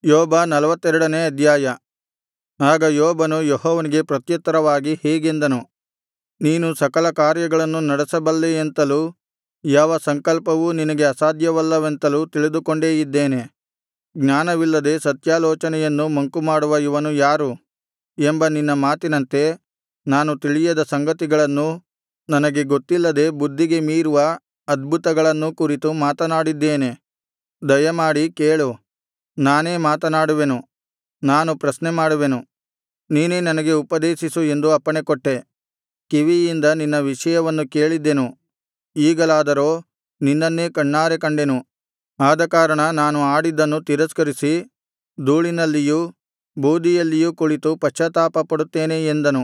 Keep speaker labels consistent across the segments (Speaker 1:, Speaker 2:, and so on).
Speaker 1: ಯೋಬ ನಲ್ವತ್ತೆರಡನೇ ಅಧ್ಯಾಯ ಆಗ ಯೋಬನು ಯೆಹೋವನಿಗೆ ಪ್ರತ್ಯುತ್ತರವಾಗಿ ಹೀಗೆಂದನು ನೀನು ಸಕಲ ಕಾರ್ಯಗಳನ್ನು ನಡೆಸಬಲ್ಲೆಯೆಂತಲೂ ಯಾವ ಸಂಕಲ್ಪವೂ ನಿನಗೆ ಅಸಾಧ್ಯವಲ್ಲವೆಂತಲೂ ತಿಳಿದುಕೊಂಡೇ ಇದ್ದೇನೆ ಜ್ಞಾನವಿಲ್ಲದೆ ಸತ್ಯಾಲೋಚನೆಯನ್ನು ಮಂಕುಮಾಡುವ ಇವನು ಯಾರು ಎಂಬ ನಿನ್ನ ಮಾತಿನಂತೆ ನಾನು ತಿಳಿಯದ ಸಂಗತಿಗಳನ್ನೂ ನನಗೆ ಗೊತ್ತಿಲ್ಲದೆ ಬುದ್ಧಿಗೆ ಮೀರುವ ಅದ್ಭುತಗಳನ್ನೂ ಕುರಿತು ಮಾತನಾಡಿದ್ದೇನೆ ದಯಮಾಡಿ ಕೇಳು ನಾನೇ ಮಾತನಾಡುವೆನು ನಾನು ಪ್ರಶ್ನೆಮಾಡುವೆನು ನೀನೇ ನನಗೆ ಉಪದೇಶಿಸು ಎಂದು ಅಪ್ಪಣೆಕೊಟ್ಟೆ ಕಿವಿಯಿಂದ ನಿನ್ನ ವಿಷಯವನ್ನು ಕೇಳಿದ್ದೆನು ಈಗಲಾದರೋ ನಿನ್ನನ್ನೇ ಕಣ್ಣಾರೆ ಕಂಡೆನು ಆದಕಾರಣ ನಾನು ಆಡಿದ್ದನ್ನು ತಿರಸ್ಕರಿಸಿ ಧೂಳಿನಲ್ಲಿಯೂ ಬೂದಿಯಲ್ಲಿಯೂ ಕುಳಿತು ಪಶ್ಚಾತ್ತಾಪಪಡುತ್ತೇನೆ ಎಂದನು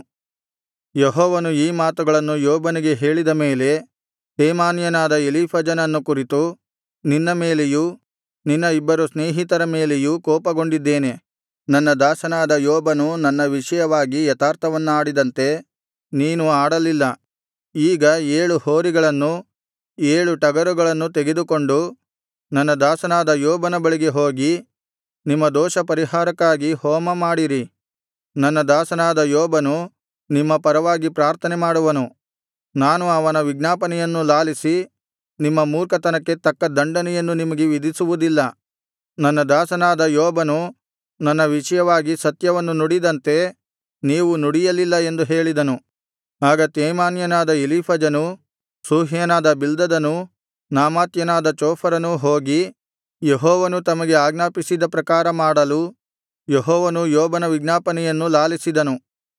Speaker 1: ಯೆಹೋವನು ಈ ಮಾತುಗಳನ್ನು ಯೋಬನಿಗೆ ಹೇಳಿದ ಮೇಲೆ ತೇಮಾನ್ಯನಾದ ಎಲೀಫಜನನ್ನು ಕುರಿತು ನಿನ್ನ ಮೇಲೆಯೂ ನಿನ್ನ ಇಬ್ಬರು ಸ್ನೇಹಿತರ ಮೇಲೆಯೂ ಕೋಪಗೊಂಡಿದ್ದೇನೆ ನನ್ನ ದಾಸನಾದ ಯೋಬನು ನನ್ನ ವಿಷಯವಾಗಿ ಯಥಾರ್ಥವನ್ನಾಡಿದಂತೆ ನೀನು ಆಡಲಿಲ್ಲ ಈಗ ಏಳು ಹೋರಿಗಳನ್ನೂ ಏಳು ಟಗರುಗಳನ್ನೂ ತೆಗೆದುಕೊಂಡು ನನ್ನ ದಾಸನಾದ ಯೋಬನ ಬಳಿಗೆ ಹೋಗಿ ನಿಮ್ಮ ದೋಷಪರಿಹಾರಕ್ಕಾಗಿ ಹೋಮಮಾಡಿರಿ ನನ್ನ ದಾಸನಾದ ಯೋಬನು ನಿಮ್ಮ ಪರವಾಗಿ ಪ್ರಾರ್ಥನೆ ಮಾಡುವನು ನಾನು ಅವನ ವಿಜ್ಞಾಪನೆಯನ್ನು ಲಾಲಿಸಿ ನಿಮ್ಮ ಮೂರ್ಖತನಕ್ಕೆ ತಕ್ಕ ದಂಡನೆಯನ್ನು ನಿಮಗೆ ವಿಧಿಸುವುದಿಲ್ಲ ನನ್ನ ದಾಸನಾದ ಯೋಬನು ನನ್ನ ವಿಷಯವಾಗಿ ಸತ್ಯವನ್ನು ನುಡಿದಂತೆ ನೀವು ನುಡಿಯಲಿಲ್ಲ ಎಂದು ಹೇಳಿದನು ಆಗ ತೇಮಾನ್ಯನಾದ ಎಲೀಫಜನೂ ಶೂಹ್ಯನಾದ ಬಿಲ್ದದನೂ ನಾಮಾಥ್ಯನಾದ ಚೋಫರನೂ ಹೋಗಿ ಯೆಹೋವನು ತಮಗೆ ಆಜ್ಞಾಪಿಸಿದ ಪ್ರಕಾರ ಮಾಡಲು ಯೆಹೋವನು ಯೋಬನ ವಿಜ್ಞಾಪನೆಯನ್ನು ಲಾಲಿಸಿದನು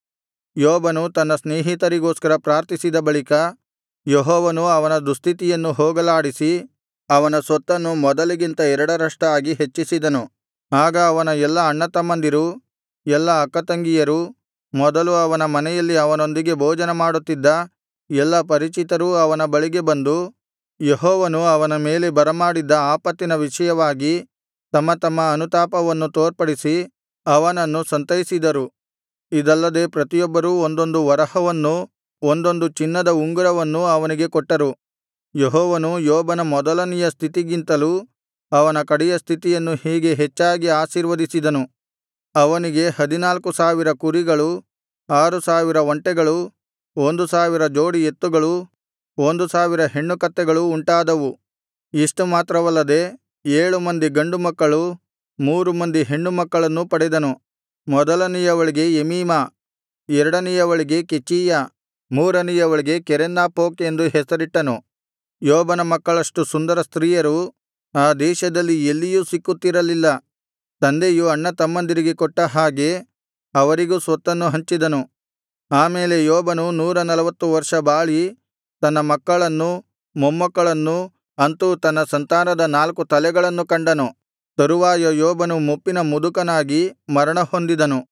Speaker 1: ಯೋಬನು ತನ್ನ ಸ್ನೇಹಿತರಿಗೋಸ್ಕರ ಪ್ರಾರ್ಥಿಸಿದ ಬಳಿಕ ಯೆಹೋವನು ಅವನ ದುಸ್ಥಿತಿಯನ್ನು ಹೋಗಲಾಡಿಸಿ ಅವನ ಸೊತ್ತನ್ನು ಮೊದಲಿಗಿಂತ ಎರಡರಷ್ಟಾಗಿ ಹೆಚ್ಚಿಸಿದನು ಆಗ ಅವನ ಎಲ್ಲಾ ಅಣ್ಣತಮ್ಮಂದಿರೂ ಎಲ್ಲಾ ಅಕ್ಕತಂಗಿಯರೂ ಮೊದಲು ಅವನ ಮನೆಯಲ್ಲಿ ಅವನೊಂದಿಗೆ ಭೋಜನಮಾಡುತ್ತಿದ್ದ ಎಲ್ಲಾ ಪರಿಚಿತರೂ ಅವನ ಬಳಿಗೆ ಬಂದು ಯೆಹೋವನು ಅವನ ಮೇಲೆ ಬರಮಾಡಿದ್ದ ಆಪತ್ತಿನ ವಿಷಯವಾಗಿ ತಮ್ಮ ತಮ್ಮ ಅನುತಾಪವನ್ನು ತೋರ್ಪಡಿಸಿ ಅವನನ್ನು ಸಂತೈಸಿದರು ಇದಲ್ಲದೆ ಪ್ರತಿಯೊಬ್ಬರೂ ಒಂದೊಂದು ವರಹವನ್ನೂ ಒಂದೊಂದು ಚಿನ್ನದ ಉಂಗುರವನ್ನೂ ಅವನಿಗೆ ಕೊಟ್ಟರು ಯೆಹೋವನು ಯೋಬನ ಮೊದಲನೆಯ ಸ್ಥಿತಿಗಿಂತಲೂ ಅವನ ಕಡೆಯ ಸ್ಥಿತಿಯನ್ನು ಹೀಗೆ ಹೆಚ್ಚಾಗಿ ಆಶೀರ್ವದಿಸಿದನು ಅವನಿಗೆ ಹದಿನಾಲ್ಕು ಸಾವಿರ ಕುರಿಗಳು ಆರು ಸಾವಿರ ಒಂಟೆಗಳು ಒಂದು ಸಾವಿರ ಜೋಡಿ ಎತ್ತುಗಳು ಒಂದು ಸಾವಿರ ಹೆಣ್ಣುಕತ್ತೆಗಳು ಉಂಟಾದವು ಇಷ್ಟು ಮಾತ್ರವಲ್ಲದೆ ಏಳು ಮಂದಿ ಗಂಡು ಮಕ್ಕಳು ಮೂರು ಮಂದಿ ಹೆಣ್ಣು ಮಕ್ಕಳನ್ನೂ ಪಡೆದನು ಮೊದಲನೆಯವಳಿಗೆ ಎಮೀಮ ಎರಡನೆಯವಳಿಗೆ ಕೆಚೀಯ ಮೂರನೆಯವಳಿಗೆ ಕೆರೆನ್ನಾಪೋಕ್ ಎಂದು ಹೆಸರಿಟ್ಟನು ಯೋಬನ ಮಕ್ಕಳಷ್ಟು ಸುಂದರ ಸ್ತ್ರೀಯರು ಆ ದೇಶದಲ್ಲಿ ಎಲ್ಲಿಯೂ ಸಿಕ್ಕುತ್ತಿರಲಿಲ್ಲ ತಂದೆಯು ಅಣ್ಣತಮ್ಮಂದಿರಿಗೆ ಕೊಟ್ಟ ಹಾಗೆ ಅವರಿಗೂ ಸ್ವತ್ತನ್ನು ಹಂಚಿದನು ಆಮೇಲೆ ಯೋಬನು ನೂರ ನಲ್ವತ್ತು ವರ್ಷ ಬಾಳಿ ತನ್ನ ಮಕ್ಕಳನ್ನೂ ಮೊಮ್ಮಕ್ಕಳನ್ನೂ ಅಂತೂ ತನ್ನ ಸಂತಾನದ ನಾಲ್ಕು ತಲೆಗಳನ್ನು ಕಂಡನು ತರುವಾಯ ಯೋಬನು ಮುಪ್ಪಿನ ಮುದುಕನಾಗಿ ಮರಣಹೊಂದಿದನು